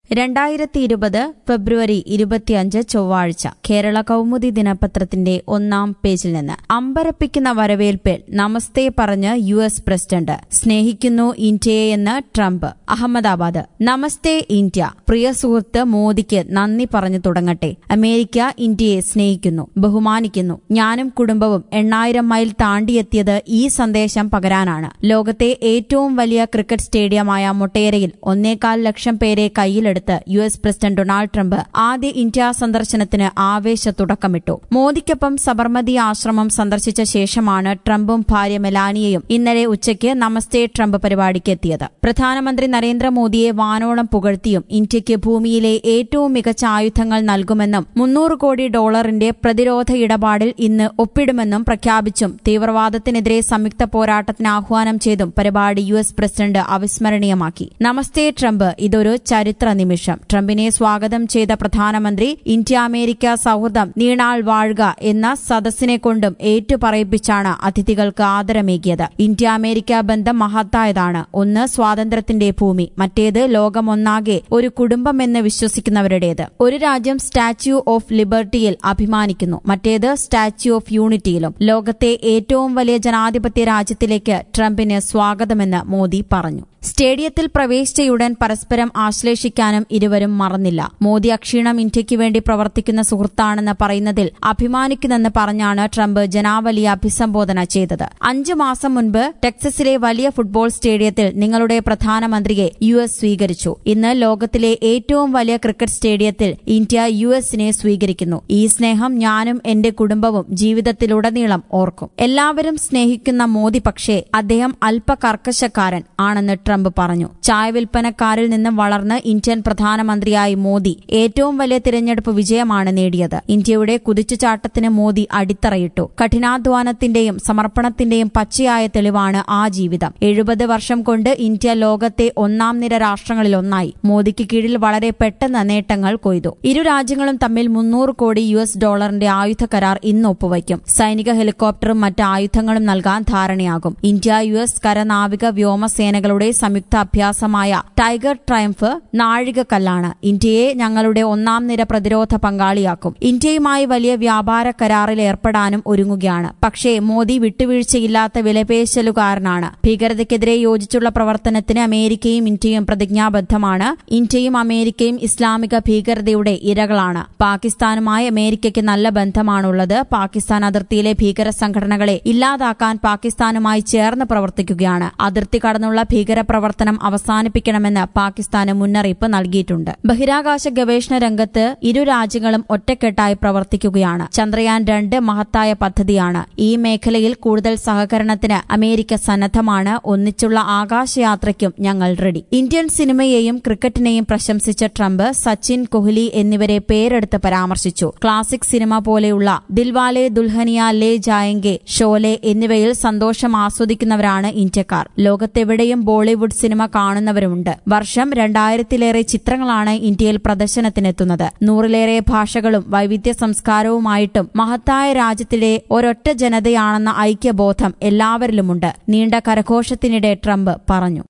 രണ്ടായിരത്തി ഇരുപത് ഫെബ്രുവരി ഇരുപത്തിയഞ്ച് ചൊവ്വാഴ്ച കേരള കൗമുദി ദിനപത്രത്തിന്റെ ഒന്നാം പേജിൽ നിന്ന് അമ്പരപ്പിക്കുന്ന വരവേൽപ്പിൽ നമസ്തേ പറഞ്ഞ് യു എസ് പ്രസിഡന്റ് സ്നേഹിക്കുന്നു ഇന്ത്യയെ എന്ന് ട്രംപ് അഹമ്മദാബാദ് നമസ്തേ ഇന്ത്യ പ്രിയ സുഹൃത്ത് മോദിക്ക് നന്ദി പറഞ്ഞു തുടങ്ങട്ടെ അമേരിക്ക ഇന്ത്യയെ സ്നേഹിക്കുന്നു ബഹുമാനിക്കുന്നു ഞാനും കുടുംബവും എണ്ണായിരം മൈൽ താണ്ടിയെത്തിയത് ഈ സന്ദേശം പകരാനാണ് ലോകത്തെ ഏറ്റവും വലിയ ക്രിക്കറ്റ് സ്റ്റേഡിയമായ മൊട്ടേരയിൽ ഒന്നേകാൽ ലക്ഷം പേരെ കയ്യിലെടുത്ത് U S president Donald Trump ആദ്യ ഇന്ത്യ സന്ദർശനത്തിന് ആവേശ തുടക്കമിട്ടു മോദിക്കൊപ്പം സബർമതി ആശ്രമം സന്ദർശിച്ച ശേഷമാണ് ട്രംപും ഭാര്യ മെലാനിയയും ഇന്നലെ ഉച്ചയ്ക്ക് നമസ്തേ ട്രംപ് പരിപാടിക്ക് എത്തിയത് പ്രധാനമന്ത്രി നരേന്ദ്രമോദിയെ വാനോളം പുകഴ്ത്തിയും ഇന്ത്യയ്ക്ക് ഭൂമിയിലെ ഏറ്റവും മികച്ച ആയുധങ്ങൾ നൽകുമെന്നും മുന്നൂറ് കോടി ഡോളറിന്റെ പ്രതിരോധ ഇടപാടിൽ ഇന്ന് ഒപ്പിടുമെന്നും പ്രഖ്യാപിച്ചും തീവ്രവാദത്തിനെതിരെ സംയുക്ത പോരാട്ടത്തിന് ആഹ്വാനം ചെയ്തും പരിപാടി യു എസ് പ്രസിഡന്റ് അവിസ്മരണീയമാക്കി നമസ്തേ ട്രംപ് ഇതൊരു ചരിത്ര നിമിഷം ട്രംപിനെ സ്വാഗതം ചെയ്ത പ്രധാനമന്ത്രി ഇന്ത്യ അമേരിക്ക സൌഹൃദം നീണാൾ വാഴുക എന്ന സദസ്സിനെ കൊണ്ടും ഏറ്റുപറയിപ്പിച്ചാണ് അതിഥികൾക്ക് ആദരമേകിയത് ഇന്ത്യ അമേരിക്ക ബന്ധം മഹത്തായതാണ് ഒന്ന് സ്വാതന്ത്ര്യത്തിന്റെ ഭൂമി മറ്റേത് ലോകമൊന്നാകെ ഒരു കുടുംബമെന്ന് വിശ്വസിക്കുന്നവരുടേത് ഒരു രാജ്യം സ്റ്റാച്യു ഓഫ് ലിബർട്ടിയിൽ അഭിമാനിക്കുന്നു മറ്റേത് സ്റ്റാച്യു ഓഫ് യൂണിറ്റിയിലും ലോകത്തെ ഏറ്റവും വലിയ ജനാധിപത്യ രാജ്യത്തിലേക്ക് ട്രംപിന് സ്വാഗതമെന്ന് മോദി പറഞ്ഞു സ്റ്റേഡിയത്തിൽ പ്രവേശിച്ചയുടൻ പരസ്പരം ആശ്ലേഷിക്കാനും ഇരുവരും മറന്നില്ല മോദി അക്ഷീണം ഇന്ത്യയ്ക്ക് വേണ്ടി പ്രവർത്തിക്കുന്ന സുഹൃത്താണെന്ന് പറയുന്നതിൽ അഭിമാനിക്കുന്നെന്ന് പറഞ്ഞാണ് ട്രംപ് ജനാവലിയെ അഭിസംബോധന ചെയ്തത് അഞ്ചു മാസം മുൻപ് ടെക്സസിലെ വലിയ ഫുട്ബോൾ സ്റ്റേഡിയത്തിൽ നിങ്ങളുടെ പ്രധാനമന്ത്രിയെ യു എസ് സ്വീകരിച്ചു ഇന്ന് ലോകത്തിലെ ഏറ്റവും വലിയ ക്രിക്കറ്റ് സ്റ്റേഡിയത്തിൽ ഇന്ത്യ യു എസിനെ സ്വീകരിക്കുന്നു ഈ സ്നേഹം ഞാനും എന്റെ കുടുംബവും ജീവിതത്തിലുടനീളം ഓർക്കും എല്ലാവരും സ്നേഹിക്കുന്ന മോദി പക്ഷേ അദ്ദേഹം അല്പ കർക്കശക്കാരൻ ആണെന്ന് ട്രംപ് പറഞ്ഞു ചായ വിൽപ്പനക്കാരിൽ നിന്ന് വളർന്ന് ഇന്ത്യൻ പ്രധാനമന്ത്രിയായി മോദി ഏറ്റവും വലിയ തിരഞ്ഞെടുപ്പ് വിജയമാണ് നേടിയത് ഇന്ത്യയുടെ കുതിച്ചുചാട്ടത്തിന് മോദി അടിത്തറയിട്ടു കഠിനാധ്വാനത്തിന്റെയും സമർപ്പണത്തിന്റെയും പച്ചയായ തെളിവാണ് ആ ജീവിതം എഴുപത് വർഷം കൊണ്ട് ഇന്ത്യ ലോകത്തെ ഒന്നാം നിര രാഷ്ട്രങ്ങളിലൊന്നായി മോദിക്ക് കീഴിൽ വളരെ പെട്ടെന്ന് നേട്ടങ്ങൾ കൊയ്തു ഇരു രാജ്യങ്ങളും തമ്മിൽ മുന്നൂറ് കോടി യു എസ് ഡോളറിന്റെ ആയുധ കരാർ ഇന്ന് ഒപ്പുവയ്ക്കും സൈനിക ഹെലികോപ്റ്ററും മറ്റ് ആയുധങ്ങളും നൽകാൻ ധാരണയാകും ഇന്ത്യ യു എസ് കരനാവിക വ്യോമസേനകളുടെ സംയുക്ത അഭ്യാസമായ ടൈഗർ ട്രയംഫ് നാഴികക്കല്ലാണ് ഇന്ത്യയെ ഞങ്ങളുടെ ഒന്നാം നിര പ്രതിരോധ പങ്കാളിയാക്കും ഇന്ത്യയുമായി വലിയ വ്യാപാര കരാറിൽ ഏർപ്പെടാനും ഒരുങ്ങുകയാണ് പക്ഷേ മോദി വിട്ടുവീഴ്ചയില്ലാത്ത വിലപേശലുകാരനാണ് ഭീകരതയ്ക്കെതിരെ യോജിച്ചുള്ള പ്രവർത്തനത്തിന് അമേരിക്കയും ഇന്ത്യയും പ്രതിജ്ഞാബദ്ധമാണ് ഇന്ത്യയും അമേരിക്കയും ഇസ്ലാമിക ഭീകരതയുടെ ഇരകളാണ് പാകിസ്ഥാനുമായി അമേരിക്കയ്ക്ക് നല്ല ബന്ധമാണുള്ളത് പാകിസ്ഥാൻ അതിർത്തിയിലെ ഭീകര സംഘടനകളെ ഇല്ലാതാക്കാൻ പാകിസ്ഥാനുമായി ചേർന്ന് പ്രവർത്തിക്കുകയാണ് അതിർത്തി കടന്നുള്ള ഭീകരപ്രവർത്തനം അവസാനിപ്പിക്കണമെന്ന് പാകിസ്ഥാന് മുന്നറിയിപ്പ് നൽകിയിട്ടുണ്ട് ബഹിരാകാശ ഗവേഷണ രംഗത്ത് ഇരു രാജ്യങ്ങളും ഒറ്റക്കെട്ടായി പ്രവർത്തിക്കുകയാണ് ചന്ദ്രയാൻ രണ്ട് മഹത്തായ പദ്ധതിയാണ് ഈ മേഖലയിൽ കൂടുതൽ സഹകരണത്തിന് അമേരിക്ക സന്നദ്ധമാണ് ഒന്നിച്ചുള്ള ആകാശയാത്രയ്ക്കും ഞങ്ങൾ റെഡി ഇന്ത്യൻ സിനിമയെയും ക്രിക്കറ്റിനെയും പ്രശംസിച്ച ട്രംപ് സച്ചിൻ കൊഹ്ലി എന്നിവരെ പേരെടുത്ത് പരാമർശിച്ചു ക്ലാസിക് സിനിമ പോലെയുള്ള ദിൽവാലെ ദുൽഹനിയ ലേ ജായെങ്കെ ഷോലെ എന്നിവയിൽ സന്തോഷം ആസ്വദിക്കുന്നവരാണ് ഇന്ത്യക്കാർ ലോകത്തെവിടെയും ബോളിവുഡ് സിനിമ കാണുന്നവരുമുണ്ട് വർഷം രണ്ടായിരത്തിലേറെ ചിത്രങ്ങളാണ് ഇന്ത്യയിൽ പ്രദർശനത്തിനെത്തുന്നത് നൂറിലേറെ ഭാഷകളും വൈവിധ്യ സംസ്കാരവുമായിട്ടും മഹത്തായ രാജ്യത്തിലെ ഒരൊറ്റ ജനതയാണെന്ന ഐക്യബോധം എല്ലാവരിലുമുണ്ട് നീണ്ട കരഘോഷത്തിനിടെ ട്രംപ് പറഞ്ഞു